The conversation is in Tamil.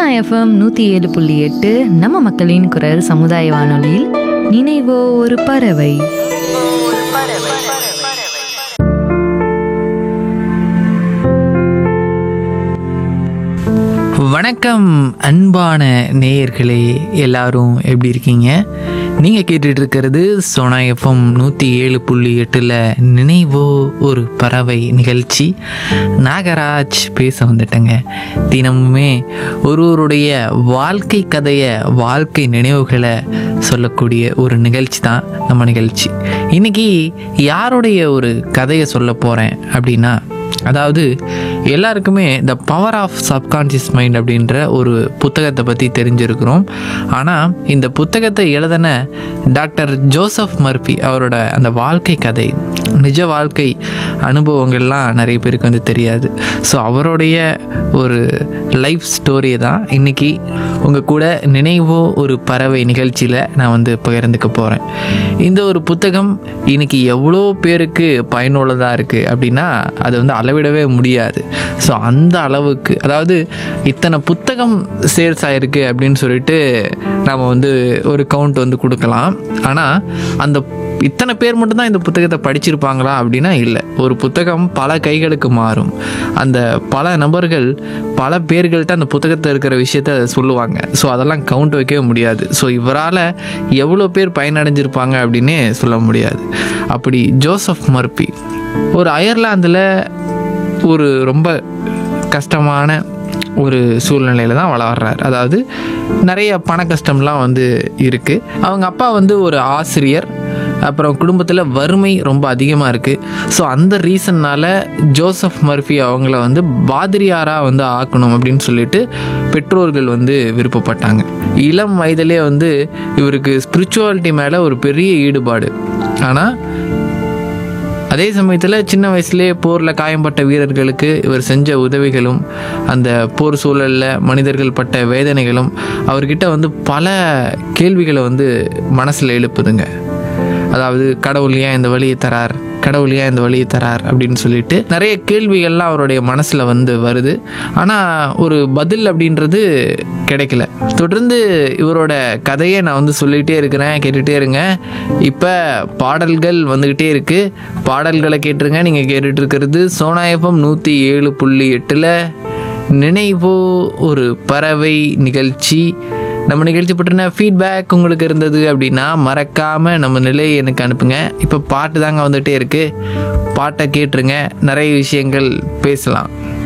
எஃப்எம் நூற்றி ஏழு புள்ளி எட்டு நம்ம மக்களின் குரல் சமுதாய வானொலியில் நினைவோ ஒரு பறவை வணக்கம் அன்பான நேயர்களே எல்லாரும் எப்படி இருக்கீங்க நீங்கள் கேட்டுட்டு இருக்கிறது சோனா எஃப்எம் நூற்றி ஏழு புள்ளி எட்டில் நினைவோ ஒரு பறவை நிகழ்ச்சி நாகராஜ் பேச வந்துட்டேங்க தினமுமே ஒருவருடைய வாழ்க்கை கதையை வாழ்க்கை நினைவுகளை சொல்லக்கூடிய ஒரு நிகழ்ச்சி தான் நம்ம நிகழ்ச்சி இன்னைக்கு யாருடைய ஒரு கதையை சொல்ல போகிறேன் அப்படின்னா அதாவது எல்லாருக்குமே the power of subconscious mind அப்படின்ற ஒரு புத்தகத்தை பற்றி தெரிஞ்சிருக்கிறோம் ஆனால் இந்த புத்தகத்தை எழுதின டாக்டர் ஜோசப் மர்பி அவரோட அந்த வாழ்க்கை கதை நிஜ வாழ்க்கை அனுபவங்கள்லாம் நிறைய பேருக்கு வந்து தெரியாது ஸோ அவருடைய ஒரு லைஃப் ஸ்டோரியை தான் இன்னைக்கு உங்கள் கூட நினைவோ ஒரு பறவை நிகழ்ச்சியில் நான் வந்து பகிர்ந்துக்க போகிறேன் இந்த ஒரு புத்தகம் இன்னைக்கு எவ்வளோ பேருக்கு பயனுள்ளதாக இருக்குது அப்படின்னா அது வந்து அளவிடவே முடியாது ஸோ அந்த அளவுக்கு அதாவது இத்தனை புத்தகம் சேல்ஸ் ஆயிருக்கு அப்படின்னு சொல்லிட்டு நம்ம வந்து ஒரு கவுண்ட் வந்து கொடுக்கலாம் ஆனால் அந்த இத்தனை பேர் மட்டும்தான் இந்த புத்தகத்தை படிச்சிருப்பாங்களா அப்படின்னா இல்லை ஒரு புத்தகம் பல கைகளுக்கு மாறும் அந்த பல நபர்கள் பல பேர்கள்ட்ட அந்த புத்தகத்தில் இருக்கிற விஷயத்த சொல்லுவாங்க ஸோ அதெல்லாம் கவுண்ட் வைக்கவே முடியாது ஸோ இவரால் எவ்வளோ பேர் பயனடைஞ்சிருப்பாங்க அப்படின்னே சொல்ல முடியாது அப்படி ஜோசப் மர்பி ஒரு அயர்லாந்தில் ஒரு ரொம்ப கஷ்டமான ஒரு சூழ்நிலையில் தான் வளர்றார் அதாவது நிறைய பண கஷ்டம்லாம் வந்து இருக்குது அவங்க அப்பா வந்து ஒரு ஆசிரியர் அப்புறம் குடும்பத்தில் வறுமை ரொம்ப அதிகமாக இருக்குது ஸோ அந்த ரீசன்னால் ஜோசப் மர்ஃபி அவங்கள வந்து பாதிரியாராக வந்து ஆக்கணும் அப்படின்னு சொல்லிட்டு பெற்றோர்கள் வந்து விருப்பப்பட்டாங்க இளம் வயதிலே வந்து இவருக்கு ஸ்பிரிச்சுவாலிட்டி மேலே ஒரு பெரிய ஈடுபாடு ஆனால் அதே சமயத்தில் சின்ன வயசுலேயே போரில் காயம்பட்ட வீரர்களுக்கு இவர் செஞ்ச உதவிகளும் அந்த போர் சூழலில் மனிதர்கள் பட்ட வேதனைகளும் அவர்கிட்ட வந்து பல கேள்விகளை வந்து மனசில் எழுப்புதுங்க அதாவது கடவுள் ஏன் இந்த வழியை தரார் கடவுள் ஏன் இந்த வழியை தரார் அப்படின்னு சொல்லிட்டு நிறைய கேள்விகள்லாம் அவருடைய மனசில் வந்து வருது ஆனால் ஒரு பதில் அப்படின்றது கிடைக்கல தொடர்ந்து இவரோட கதையை நான் வந்து சொல்லிகிட்டே இருக்கிறேன் கேட்டுகிட்டே இருங்க இப்போ பாடல்கள் வந்துக்கிட்டே இருக்குது பாடல்களை கேட்டுருங்க நீங்கள் கேட்டுட்டு இருக்கிறது சோனா எஃப்எம் நூற்றி ஏழு புள்ளி எட்டில் நினைவோ ஒரு பறவை நிகழ்ச்சி நம்ம நிகழ்ச்சி பற்றின ஃபீட்பேக் உங்களுக்கு இருந்தது அப்படின்னா மறக்காமல் நம்ம நிலையை எனக்கு அனுப்புங்க இப்போ பாட்டு தாங்க வந்துகிட்டே இருக்குது பாட்டை கேட்டுருங்க நிறைய விஷயங்கள் பேசலாம்